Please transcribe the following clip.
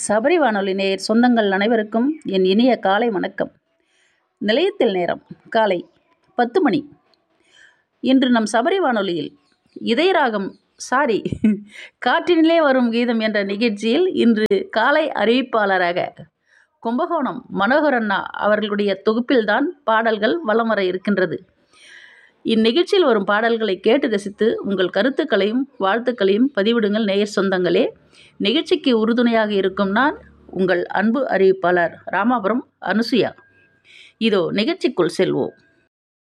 சபரி வானொலி நேயர் சொந்தங்கள் அனைவருக்கும் என் இனிய காலை வணக்கம் நிலையத்தில் நேரம் காலை பத்து மணி இன்று நம் சபரி வானொலியில் இதயராகம் சாரி காற்றினிலே வரும் கீதம் என்ற நிகழ்ச்சியில் இன்று காலை அறிவிப்பாளராக கும்பகோணம் மனோகரண்ணா அவர்களுடைய தொகுப்பில்தான் பாடல்கள் வலம் வர இருக்கின்றது இந்நிகழ்ச்சியில் வரும் பாடல்களை கேட்டு ரசித்து உங்கள் கருத்துக்களையும் வாழ்த்துக்களையும் பதிவிடுங்கள் நேயர் சொந்தங்களே நிகழ்ச்சிக்கு உறுதுணையாக இருக்கும் நான் உங்கள் அன்பு அறிவிப்பாளர் ராமாபுரம் அனுசுயா இதோ நிகழ்ச்சிக்குள் செல்வோம்